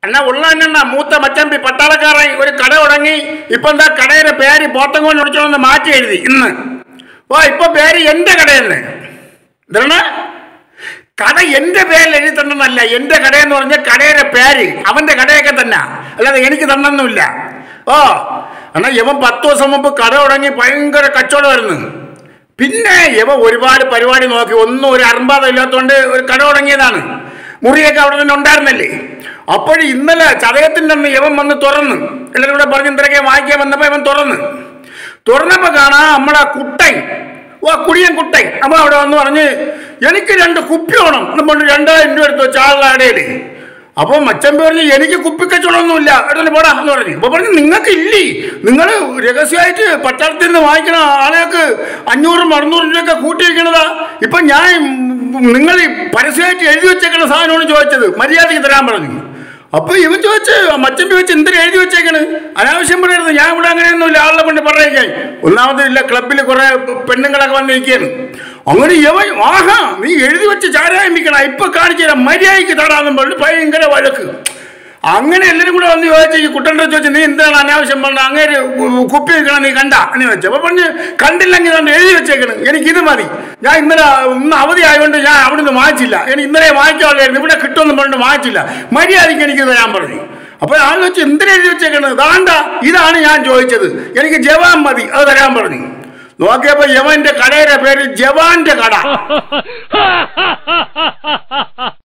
എന്നാ ഉള്ള തന്നെ മൂത്ത മച്ചമ്പി പട്ടാളക്കാരൻ ഒരു കട തുടങ്ങി ഇപ്പൊ എന്താ കടയുടെ പേര് പോത്തങ്കോൺ ഒടിച്ചോന്ന് മാറ്റി എഴുതി ഇന്ന് ഓ ഇപ്പൊ പേര് എന്റെ കടയെന്ന് എന്താണ് കട എന്റെ പേരിൽ എഴുതി തന്നെന്നല്ല എന്റെ കടയെന്ന് പറഞ്ഞ കടയുടെ പേര് അവന്റെ കടയൊക്കെ തന്നെ അല്ലാതെ എനിക്ക് തന്നൊന്നുമില്ല ഓ എന്നാ ഇവൻ പത്ത് ദിവസം മുമ്പ് കട തുടങ്ങി ഭയങ്കര കച്ചവടമായിരുന്നു പിന്നെ ഇവ ഒരുപാട് പരിപാടി നോക്കി ഒന്നും ഒരു അർമ്പാദം ഇല്ലാത്തതുകൊണ്ട് ഒരു കട തുടങ്ങിയതാണ് മുറിയൊക്കെ അവിടെ തന്നെ ഉണ്ടായിരുന്നല്ലേ അപ്പോൾ ഇന്നലെ ചതയത്തിൻ്റെ അന്ന് ഇവൻ വന്ന് തുറന്ന് എല്ലാവരും കൂടെ പറഞ്ഞ് എന്തൊക്കെ വായിക്കാൻ വന്നപ്പോൾ ഇവൻ തുറന്ന് തുറന്നപ്പോൾ കാണാം നമ്മളെ കുട്ടൈ ഓ കുടിയൻ കുട്ടൈ അപ്പൊ അവിടെ വന്ന് പറഞ്ഞ് എനിക്ക് രണ്ട് കുപ്പി വേണം എന്ന് പറഞ്ഞ് രണ്ടായിരം രൂപ എടുത്ത് വെച്ച ആളുടെ ഇടയിൽ അപ്പോൾ മച്ചമ്പി പറഞ്ഞ് എനിക്ക് കുപ്പിക്കച്ചവടമൊന്നുമില്ല എടുത്തോണ്ട് പോടാ എന്ന് പറഞ്ഞു അപ്പോൾ പറഞ്ഞു നിങ്ങൾക്ക് ഇല്ലേ നിങ്ങൾ രഹസ്യമായിട്ട് പട്ടാളത്തിൽ നിന്ന് വാങ്ങിക്കണ ആളുകൾക്ക് അഞ്ഞൂറും അറുന്നൂറും രൂപയൊക്കെ കൂട്ടി വയ്ക്കണതാ ഇപ്പം ഞാൻ നിങ്ങൾ പരസ്യമായിട്ട് എഴുതി വെച്ചേക്കണ സാധനമാണ് ചോദിച്ചത് മര്യാദയ്ക്ക് തരാൻ പറഞ്ഞു അപ്പൊ ഇവൻ ചോദിച്ച് മച്ചമ്പി വെച്ച് എന്തിനാ എഴുതി വെച്ചേക്കണ് അനാവശ്യം പറയരുത് ഞാൻ ഇവിടെ അങ്ങനെയൊന്നുമില്ല ആളുടെ കൊണ്ട് പറയിക്കാൻ ഒന്നാമത് ഇല്ല ക്ലബിൽ കുറെ പെണ്ണുങ്ങളൊക്കെ വന്നിരിക്കുകയാണ് അങ്ങനെ ഇവൻ ആഹാ നീ എഴുതി വെച്ച് ചാരായം വിൽക്കണം ഇപ്പൊ കാണിച്ചു തരാം മര്യാദയ്ക്ക് തരാന്നും പറഞ്ഞു ഭയങ്കര വഴക്ക് അങ്ങനെ എല്ലാവരും കൂടെ വന്ന് ചോദിച്ചു ഈ കുട്ടൻ്റെ ചോദിച്ചു നീ എന്താണ് അനാവശ്യം പറഞ്ഞ അങ്ങനെ കുപ്പി വെക്കണം നീ കണ്ട എന്ന് വെച്ചു അപ്പൊ പറഞ്ഞ് കണ്ടില്ലെങ്കിൽ തന്നെ എഴുതി വെച്ചേക്കണം എനിക്ക് ഇത് മതി ഞാൻ ഇന്നലെ ഇന്ന് അവധി ആയതുകൊണ്ട് ഞാൻ അവിടുന്ന് വാങ്ങിച്ചില്ല എനിക്ക് ഇന്നലെ വാങ്ങിക്കാനുള്ളായിരുന്നു ഇവിടെ കിട്ടുമെന്ന് പറഞ്ഞിട്ട് വാങ്ങിച്ചില്ല മര്യാദയ്ക്ക് എനിക്ക് തരാൻ പറഞ്ഞു അപ്പോൾ ആൾ വെച്ച് എന്തിനാ എഴുതി വെച്ചേക്കണത് ദാണ്ട ഇതാണ് ഞാൻ ചോദിച്ചത് എനിക്ക് ജവാൻ മതി അത് തരാൻ പറഞ്ഞു നോക്കിയപ്പോ യവന്റെ കടയുടെ പേര് ജവാന്റെ കട